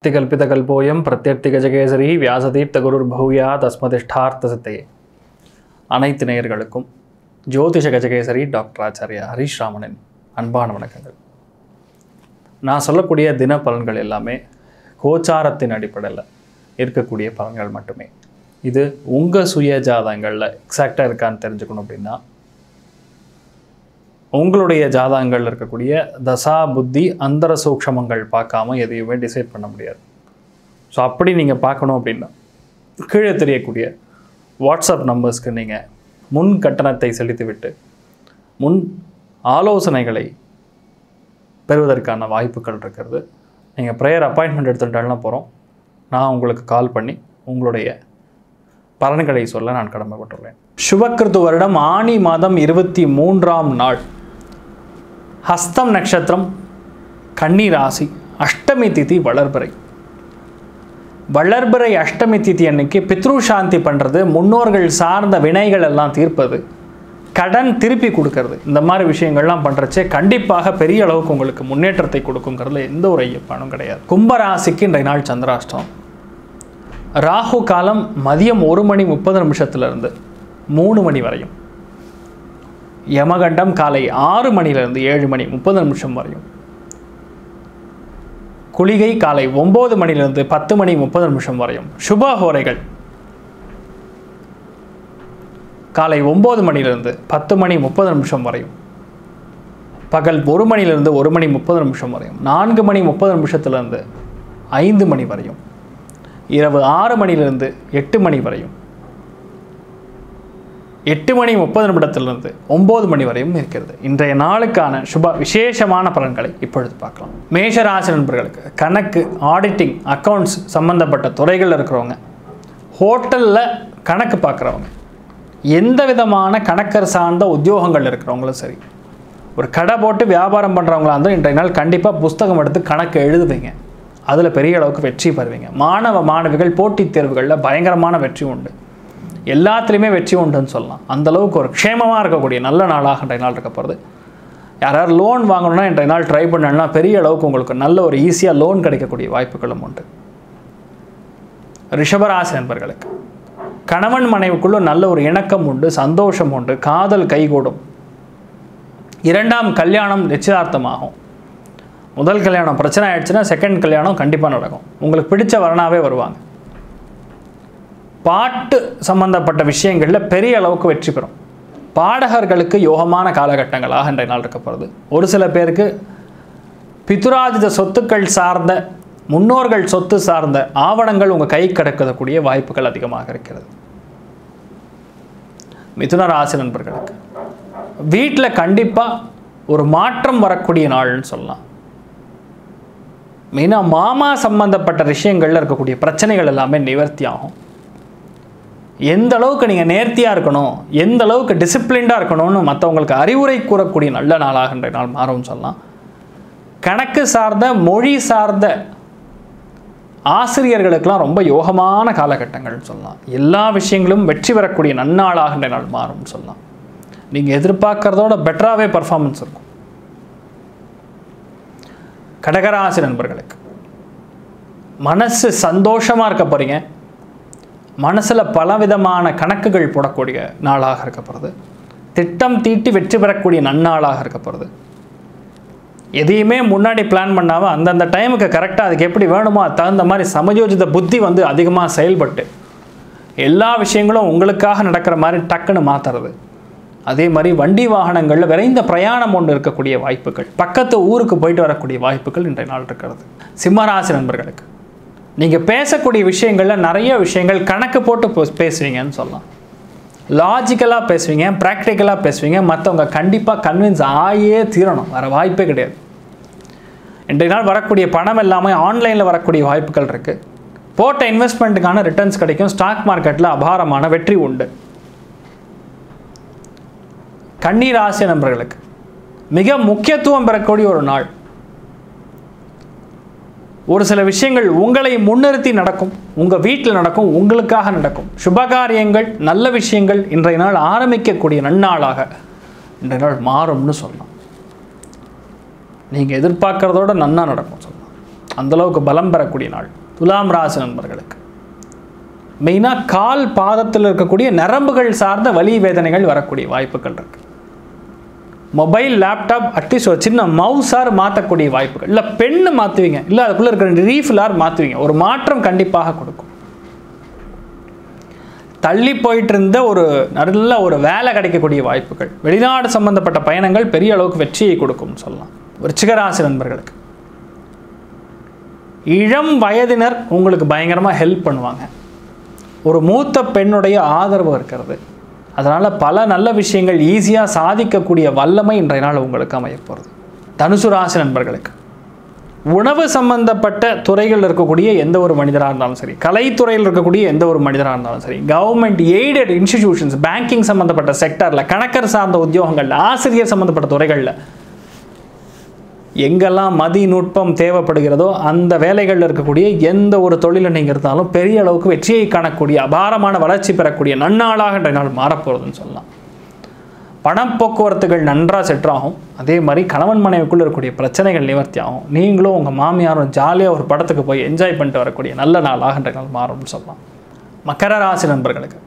சக்திகல்பிதகல்போயம் பிரத்யர்த்திகஜகேசரி வியாசதீர்த்த குருர் பௌயா தஸ்மதிஷ்டார்த்த சித்தையே அனைத்து நேயர்களுக்கும் ஜோதிஷ கஜகேசரி டாக்டர் ஆச்சாரியா ஹரீஷ் ராமனின் அன்பான வணக்கங்கள் நான் சொல்லக்கூடிய தின பலன்கள் எல்லாமே கோச்சாரத்தின் அடிப்படையில் இருக்கக்கூடிய பலன்கள் மட்டுமே இது உங்கள் சுய ஜாதகங்களில் எக்ஸாக்டாக இருக்கான்னு தெரிஞ்சுக்கணும் அப்படின்னா உங்களுடைய ஜாதகங்கள் இருக்கக்கூடிய தசா புத்தி அந்தர சூக்ஷமங்கள் பார்க்காம எதையுமே டிசைட் பண்ண முடியாது ஸோ அப்படி நீங்கள் பார்க்கணும் அப்படின்னா கீழே தெரியக்கூடிய வாட்ஸ்அப் நம்பர்ஸ்க்கு நீங்கள் முன் கட்டணத்தை செலுத்திவிட்டு முன் ஆலோசனைகளை பெறுவதற்கான வாய்ப்புகள் இருக்கிறது நீங்கள் ப்ரேயர் அப்பாயின்மெண்ட் எடுத்துட்டாலும் போகிறோம் நான் உங்களுக்கு கால் பண்ணி உங்களுடைய பலன்களை சொல்ல நான் கடமைப்பட்டுள்ளேன் சுபக்கிருத்து வருடம் ஆணி மாதம் இருபத்தி மூன்றாம் நாள் ஹஸ்தம் நட்சத்திரம் கன்னி ராசி அஷ்டமி திதி வளர்பிறை வளர்பிறை அஷ்டமி திதி அன்னைக்கு பித்ரு சாந்தி பண்ணுறது முன்னோர்கள் சார்ந்த வினைகள் எல்லாம் தீர்ப்பது கடன் திருப்பி கொடுக்கறது இந்த மாதிரி விஷயங்கள்லாம் பண்ணுறச்சே கண்டிப்பாக பெரிய அளவுக்கு உங்களுக்கு முன்னேற்றத்தை கொடுக்குங்கிறதுல எந்த ஒரு ஐயப்பானும் கிடையாது கும்பராசிக்கு இன்றைய நாள் சந்திராஷ்டம் ராகு காலம் மதியம் ஒரு மணி முப்பது நிமிஷத்துலேருந்து மூணு மணி வரையும் யமகண்டம் காலை ஆறு மணியிலிருந்து ஏழு மணி முப்பது நிமிஷம் வரையும் குளிகை காலை ஒம்பது மணியிலிருந்து பத்து மணி முப்பது நிமிஷம் வரையும் சுபஹோரைகள் காலை ஒம்பது மணியிலிருந்து பத்து மணி முப்பது நிமிஷம் வரையும் பகல் ஒரு மணியிலிருந்து ஒரு மணி முப்பது நிமிஷம் வரையும் நான்கு மணி முப்பது நிமிஷத்துலேருந்து ஐந்து மணி வரையும் இரவு ஆறு மணியிலிருந்து எட்டு மணி வரையும் எட்டு மணி முப்பது நிமிடத்திலிருந்து ஒம்பது மணி வரையும் இருக்கிறது இன்றைய நாளுக்கான சுப விசேஷமான பலன்களை இப்பொழுது பார்க்கலாம் மேஷராசி நண்பர்களுக்கு கணக்கு ஆடிட்டிங் அக்கௌண்ட்ஸ் சம்பந்தப்பட்ட துறைகளில் இருக்கிறவங்க ஹோட்டலில் கணக்கு பார்க்குறவங்க எந்த விதமான கணக்கர் சார்ந்த உத்தியோகங்கள் இருக்கிறவங்களும் சரி ஒரு கடை போட்டு வியாபாரம் பண்ணுறவங்களா இருந்தால் இன்றைய நாள் கண்டிப்பாக புஸ்தகம் எடுத்து கணக்கு எழுதுவீங்க அதில் பெரிய அளவுக்கு வெற்றி பெறுவீங்க மாணவ மாணவிகள் போட்டித் தேர்வுகளில் பயங்கரமான வெற்றி உண்டு எல்லாத்துலேயுமே வெற்றி உண்டுன்னு சொல்லலாம் அந்த அளவுக்கு ஒரு க்ஷேமமாக இருக்கக்கூடிய நல்ல நாளாக இன்றைய நாள் இருக்க போகிறது யாராவது லோன் வாங்கணும்னா இன்றைய நாள் ட்ரை பண்ணணும்னா பெரிய அளவுக்கு உங்களுக்கு நல்ல ஒரு ஈஸியாக லோன் கிடைக்கக்கூடிய வாய்ப்புகளும் உண்டு ரிஷபராசி நண்பர்களுக்கு கணவன் மனைவிக்குள்ள நல்ல ஒரு இணக்கம் உண்டு சந்தோஷம் உண்டு காதல் கைகூடும் இரண்டாம் கல்யாணம் நிச்சயார்த்தமாகும் முதல் கல்யாணம் பிரச்சனை ஆயிடுச்சுன்னா செகண்ட் கல்யாணம் கண்டிப்பாக நடக்கும் உங்களுக்கு பிடிச்ச வரனாவே வருவாங்க பாட்டு சம்பந்தப்பட்ட விஷயங்களில் பெரிய அளவுக்கு வெற்றி பெறும் பாடகர்களுக்கு யோகமான காலகட்டங்களாக இன்றைய நாள் இருக்க போகிறது ஒரு சில பேருக்கு பிதுராஜித சொத்துக்கள் சார்ந்த முன்னோர்கள் சொத்து சார்ந்த ஆவணங்கள் உங்கள் கை கிடக்கக்கூடிய வாய்ப்புகள் அதிகமாக இருக்கிறது மிதுன ராசி நண்பர்களுக்கு வீட்டில் கண்டிப்பாக ஒரு மாற்றம் வரக்கூடிய நாள்னு சொல்லலாம் மெயினாக மாமா சம்பந்தப்பட்ட விஷயங்களில் இருக்கக்கூடிய பிரச்சனைகள் எல்லாமே நிவர்த்தி ஆகும் எந்த அளவுக்கு நீங்கள் நேர்த்தியாக இருக்கணும் எந்த அளவுக்கு டிசிப்ளின்டாக இருக்கணும்னு மற்றவங்களுக்கு அறிவுரை கூறக்கூடிய நல்ல நாளாக இன்றைய நாள் மாறும் சொல்லலாம் கணக்கு சார்ந்த மொழி சார்ந்த ஆசிரியர்களுக்கெல்லாம் ரொம்ப யோகமான காலகட்டங்கள்னு சொல்லலாம் எல்லா விஷயங்களும் வெற்றி பெறக்கூடிய நன்னாளாக இன்றைய நாள் மாறும்னு சொல்லலாம் நீங்கள் எதிர்பார்க்கறதோட பெட்டராகவே பர்ஃபார்மன்ஸ் இருக்கும் கடகராசி நண்பர்களுக்கு மனசு சந்தோஷமாக இருக்க போகிறீங்க மனசில் பலவிதமான கணக்குகள் போடக்கூடிய நாளாக இருக்க போகிறது திட்டம் தீட்டி வெற்றி பெறக்கூடிய நன்னாளாக இருக்க போகிறது எதையுமே முன்னாடி பிளான் பண்ணாமல் அந்தந்த டைமுக்கு கரெக்டாக அதுக்கு எப்படி வேணுமோ அது தகுந்த மாதிரி சமயோஜித புத்தி வந்து அதிகமாக செயல்பட்டு எல்லா விஷயங்களும் உங்களுக்காக நடக்கிற மாதிரி டக்குன்னு மாற்றுறது அதே மாதிரி வண்டி வாகனங்களில் விரைந்த பிரயாணம் ஒன்று இருக்கக்கூடிய வாய்ப்புகள் பக்கத்து ஊருக்கு போயிட்டு வரக்கூடிய வாய்ப்புகள் இன்றைய நாள் இருக்கிறது சிம்மராசி நண்பர்களுக்கு நீங்கள் பேசக்கூடிய விஷயங்களில் நிறைய விஷயங்கள் கணக்கு போட்டு போ- பேசுவீங்கன்னு சொல்லலாம் லாஜிக்கலாக பேசுவீங்க ப்ராக்டிக்கலாக பேசுவீங்க மற்றவங்க கண்டிப்பாக கன்வின்ஸ் ஆயே தீரணும் வேறு வாய்ப்பே கிடையாது இன்றைய நாள் வரக்கூடிய பணம் எல்லாமே ஆன்லைனில் வரக்கூடிய வாய்ப்புகள் இருக்குது போட்ட இன்வெஸ்ட்மெண்ட்டுக்கான ரிட்டர்ன்ஸ் கிடைக்கும் ஸ்டாக் மார்க்கெட்டில் அபாரமான வெற்றி உண்டு கண்ணீர் ஆசிய நண்பர்களுக்கு மிக முக்கியத்துவம் பெறக்கூடிய ஒரு நாள் ஒரு சில விஷயங்கள் உங்களை முன்னிறுத்தி நடக்கும் உங்கள் வீட்டில் நடக்கும் உங்களுக்காக நடக்கும் சுபகாரியங்கள் நல்ல விஷயங்கள் இன்றைய நாள் ஆரம்பிக்கக்கூடிய நன்னாளாக இன்றைய நாள் மாறும்னு சொல்லலாம் நீங்கள் எதிர்பார்க்கறதோட நன்னா நடக்கும் சொல்லலாம் அந்தளவுக்கு பலம் பெறக்கூடிய நாள் துலாம் ராசி நண்பர்களுக்கு மெயினாக கால் பாதத்தில் இருக்கக்கூடிய நரம்புகள் சார்ந்த வலி வேதனைகள் வரக்கூடிய வாய்ப்புகள் இருக்கு மொபைல் லேப்டாப் அட்லீஸ்ட் ஒரு சின்ன மவுஸார் மாற்றக்கூடிய வாய்ப்புகள் இல்லை பெண்ணு மாற்றுவீங்க இல்லை அதுக்குள்ளே இருக்கிற ரீஃபிலார் மாற்றுவீங்க ஒரு மாற்றம் கண்டிப்பாக கொடுக்கும் தள்ளி போயிட்டு இருந்த ஒரு நல்ல ஒரு வேலை கிடைக்கக்கூடிய வாய்ப்புகள் வெளிநாடு சம்பந்தப்பட்ட பயணங்கள் பெரிய அளவுக்கு வெற்றியை கொடுக்கும்னு சொல்லலாம் விருச்சிகராசி நண்பர்களுக்கு இளம் வயதினர் உங்களுக்கு பயங்கரமாக ஹெல்ப் பண்ணுவாங்க ஒரு மூத்த பெண்ணுடைய ஆதரவு இருக்கிறது அதனால் பல நல்ல விஷயங்கள் ஈஸியாக சாதிக்கக்கூடிய வல்லமை இன்றைய நாள் உங்களுக்கு அமைய போகிறது தனுசு ராசி நண்பர்களுக்கு உணவு சம்பந்தப்பட்ட துறைகளில் இருக்கக்கூடிய எந்த ஒரு மனிதராக இருந்தாலும் சரி கலைத்துறையில் இருக்கக்கூடிய எந்த ஒரு மனிதராக இருந்தாலும் சரி கவர்மெண்ட் எய்டட் இன்ஸ்டிடியூஷன்ஸ் பேங்கிங் சம்பந்தப்பட்ட செக்டரில் கணக்கர் சார்ந்த உத்தியோகங்களில் ஆசிரியர் சம்பந்தப்பட்ட துறைகளில் எங்கெல்லாம் மதி நுட்பம் தேவைப்படுகிறதோ அந்த வேலைகளில் இருக்கக்கூடிய எந்த ஒரு தொழிலை நீங்கள் இருந்தாலும் பெரிய அளவுக்கு வெற்றியை காணக்கூடிய அபாரமான வளர்ச்சி பெறக்கூடிய நன்னாளாக இன்றைய நாள் மாறப்போகுதுன்னு சொல்லலாம் பணம் போக்குவரத்துகள் நன்றாக செட்டாகும் அதே மாதிரி கணவன் மனைவிக்குள்ள இருக்கக்கூடிய பிரச்சனைகள் நிவர்த்தி ஆகும் நீங்களும் உங்கள் மாமியாரும் ஜாலியாக ஒரு படத்துக்கு போய் என்ஜாய் பண்ணிட்டு வரக்கூடிய நல்ல நாளாக இன்றைய நாள் மாறும்னு சொல்லலாம் மகர ராசி நண்பர்களுக்கு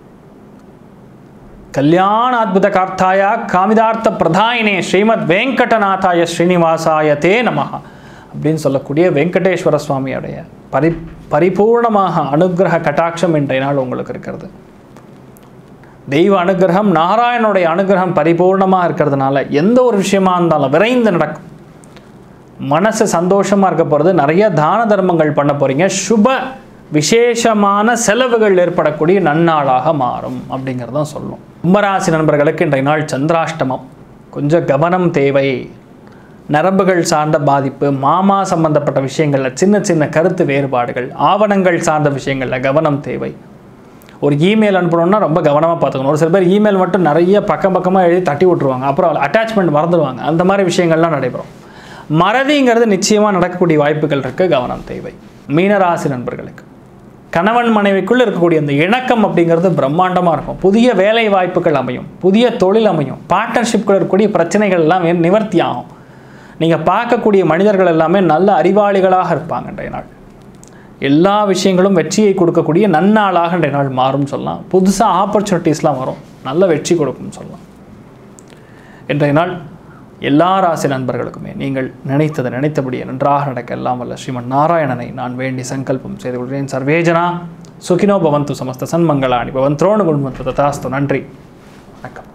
கல்யாண அத்புத கார்த்தாய காமிதார்த்த பிரதாயினே ஸ்ரீமத் வெங்கடநாதாய ஸ்ரீனிவாசாய தே நமஹ அப்படின்னு சொல்லக்கூடிய வெங்கடேஸ்வர சுவாமியுடைய பரி பரிபூர்ணமாக அனுகிரக கட்டாட்சம் இன்றைய நாள் உங்களுக்கு இருக்கிறது தெய்வ அனுகிரகம் நாராயணனுடைய அனுகிரகம் பரிபூர்ணமாக இருக்கிறதுனால எந்த ஒரு விஷயமா இருந்தாலும் விரைந்து நடக்கும் மனசு சந்தோஷமாக இருக்க போகிறது நிறைய தான தர்மங்கள் பண்ண போகிறீங்க சுப விசேஷமான செலவுகள் ஏற்படக்கூடிய நன்னாளாக மாறும் அப்படிங்கிறதான் சொல்லும் கும்பராசி நண்பர்களுக்கு இன்றைய நாள் சந்திராஷ்டமம் கொஞ்சம் கவனம் தேவை நரம்புகள் சார்ந்த பாதிப்பு மாமா சம்பந்தப்பட்ட விஷயங்களில் சின்ன சின்ன கருத்து வேறுபாடுகள் ஆவணங்கள் சார்ந்த விஷயங்களில் கவனம் தேவை ஒரு இமெயில் அனுப்பணும்னா ரொம்ப கவனமாக பார்த்துக்கணும் ஒரு சில பேர் இமெயில் மட்டும் நிறைய பக்கம் பக்கமாக எழுதி தட்டி விட்ருவாங்க அப்புறம் அட்டாச்மெண்ட் மறந்துடுவாங்க அந்த மாதிரி விஷயங்கள்லாம் நடைபெறும் மறதிங்கிறது நிச்சயமாக நடக்கக்கூடிய வாய்ப்புகள் இருக்குது கவனம் தேவை மீனராசி நண்பர்களுக்கு கணவன் மனைவிக்குள்ளே இருக்கக்கூடிய அந்த இணக்கம் அப்படிங்கிறது பிரம்மாண்டமாக இருக்கும் புதிய வேலை வாய்ப்புகள் அமையும் புதிய தொழில் அமையும் பார்ட்னர்ஷிப்குள்ள இருக்கக்கூடிய பிரச்சனைகள் எல்லாம் வே- நிவர்த்தி ஆகும் நீங்கள் பார்க்கக்கூடிய மனிதர்கள் எல்லாமே நல்ல அறிவாளிகளாக இருப்பாங்க இன்றைய நாள் எல்லா விஷயங்களும் வெற்றியை கொடுக்கக்கூடிய நன்னாளாக இன்றைய நாள் மாறும் சொல்லலாம் புதுசாக ஆப்பர்ச்சுனிட்டிஸ்லாம் வரும் நல்ல வெற்றி கொடுக்கும்னு சொல்லலாம் இன்றைய நாள் எல்லா ராசி நண்பர்களுக்குமே நீங்கள் நினைத்தது நினைத்தபடியே நன்றாக நடக்க எல்லாம் வல்ல ஸ்ரீமன் நாராயணனை நான் வேண்டி சங்கல்பம் செய்து கொள்கிறேன் சர்வேஜனா சுகினோ பவந்து சமஸ்த சன்மங்களாணி பவன் துரோணு குண்வந்து ததாஸ்து நன்றி வணக்கம்